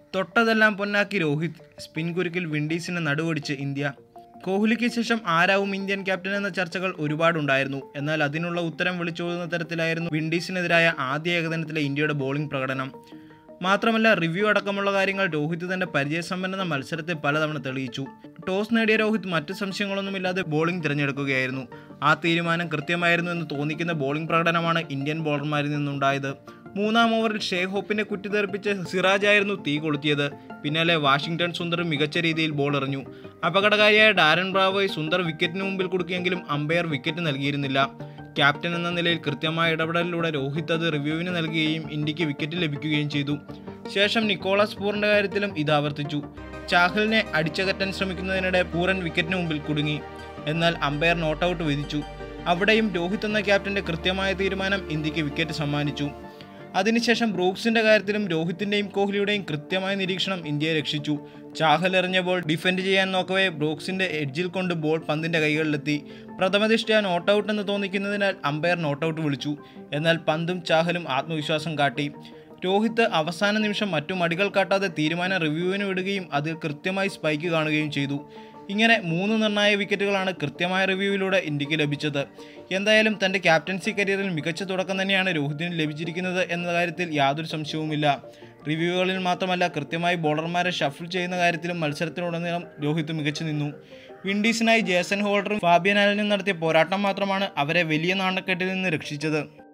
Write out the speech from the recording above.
തൊട്ടതെല്ലാം പൊന്നാക്കി രോഹിത് സ്പിൻ കുരുക്കിൽ വിൻഡീസിനെ നടുവൊടിച്ച് ഇന്ത്യ കോഹ്ലിക്ക് ശേഷം ആരാവും ഇന്ത്യൻ ക്യാപ്റ്റൻ എന്ന ചർച്ചകൾ ഒരുപാടുണ്ടായിരുന്നു എന്നാൽ അതിനുള്ള ഉത്തരം വിളിച്ചോതുന്ന തരത്തിലായിരുന്നു വിൻഡീസിനെതിരായ ആദ്യ ഏകദിനത്തിലെ ഇന്ത്യയുടെ ബോളിംഗ് പ്രകടനം മാത്രമല്ല റിവ്യൂ അടക്കമുള്ള കാര്യങ്ങൾ രോഹിത് തന്റെ പരിചയസമ്പന്ന മത്സരത്തെ പലതവണ തെളിയിച്ചു ടോസ് നേടിയ രോഹിത് മറ്റ് സംശയങ്ങളൊന്നുമില്ലാതെ ബോളിംഗ് തിരഞ്ഞെടുക്കുകയായിരുന്നു ആ തീരുമാനം കൃത്യമായിരുന്നു എന്ന് തോന്നിക്കുന്ന ബോളിംഗ് പ്രകടനമാണ് ഇന്ത്യൻ ബോളർമാരിൽ നിന്നുണ്ടായത് മൂന്നാം ഓവറിൽ ഷേഖ് ഹോപ്പിനെ കുറ്റിതെറിപ്പിച്ച് സിറാജായിരുന്നു തീ കൊളുത്തിയത് പിന്നാലെ വാഷിംഗ്ടൺ സുന്ദർ മികച്ച രീതിയിൽ ബോൾ എറിഞ്ഞു അപകടകാരിയായ ഡാരൻ ബ്രാവോയ് സുന്ദർ വിക്കറ്റിന് മുമ്പിൽ കൊടുക്കിയെങ്കിലും അമ്പയർ വിക്കറ്റ് നൽകിയിരുന്നില്ല ക്യാപ്റ്റൻ എന്ന നിലയിൽ കൃത്യമായ ഇടപെടലിലൂടെ രോഹിത് അത് റിവ്യൂവിന് നൽകുകയും ഇന്ത്യക്ക് വിക്കറ്റ് ലഭിക്കുകയും ചെയ്തു ശേഷം നിക്കോളാസ് പൂറിന്റെ കാര്യത്തിലും ഇത് ആവർത്തിച്ചു ചാഹലിനെ അടിച്ചകറ്റാൻ ശ്രമിക്കുന്നതിനിടെ പൂരൻ വിക്കറ്റിന് മുമ്പിൽ കുടുങ്ങി എന്നാൽ അമ്പയർ നോട്ട് ഔട്ട് വിധിച്ചു അവിടെയും രോഹിത് എന്ന ക്യാപ്റ്റന്റെ കൃത്യമായ തീരുമാനം ഇന്ത്യക്ക് വിക്കറ്റ് സമ്മാനിച്ചു അതിനുശേഷം ബ്രൂക്സിന്റെ കാര്യത്തിലും രോഹിത്തിന്റെയും കോഹ്ലിയുടെയും കൃത്യമായ നിരീക്ഷണം ഇന്ത്യയെ രക്ഷിച്ചു ചാഹൽ എറിഞ്ഞ ബോൾ ഡിഫെൻഡ് ചെയ്യാൻ നോക്കവേ ബ്രൂക്സിന്റെ എഡ്ജിൽ കൊണ്ട് ബോൾ പന്തിന്റെ കൈകളിലെത്തി പ്രഥമദൃഷ്ട്യാ നോട്ട് ഔട്ട് എന്ന് തോന്നിക്കുന്നതിനാൽ അമ്പയർ നോട്ട് ഔട്ട് വിളിച്ചു എന്നാൽ പന്തും ചാഹലും ആത്മവിശ്വാസം കാട്ടി രോഹിത് അവസാന നിമിഷം മറ്റു മടികൾ കാട്ടാതെ തീരുമാനം റിവ്യൂവിന് വിടുകയും അതിൽ കൃത്യമായി സ്പൈക്ക് കാണുകയും ചെയ്തു ഇങ്ങനെ മൂന്ന് നിർണായക വിക്കറ്റുകളാണ് കൃത്യമായ റിവ്യൂവിലൂടെ ഇന്ത്യക്ക് ലഭിച്ചത് എന്തായാലും തൻ്റെ ക്യാപ്റ്റൻസി കരിയറിൽ മികച്ച തുടക്കം തന്നെയാണ് രോഹിതിന് ലഭിച്ചിരിക്കുന്നത് എന്ന കാര്യത്തിൽ യാതൊരു സംശയവുമില്ല റിവ്യൂകളിൽ മാത്രമല്ല കൃത്യമായി ബോളർമാരെ ഷഫിൾ ചെയ്യുന്ന കാര്യത്തിലും മത്സരത്തിലുടനീളം രോഹിത് മികച്ചു നിന്നു വിൻഡീസിനായി ജേസൺ ഹോൾഡറും ഫാബിയൻ ആലനും നടത്തിയ പോരാട്ടം മാത്രമാണ് അവരെ വലിയ നാണക്കെട്ടിൽ നിന്ന് രക്ഷിച്ചത്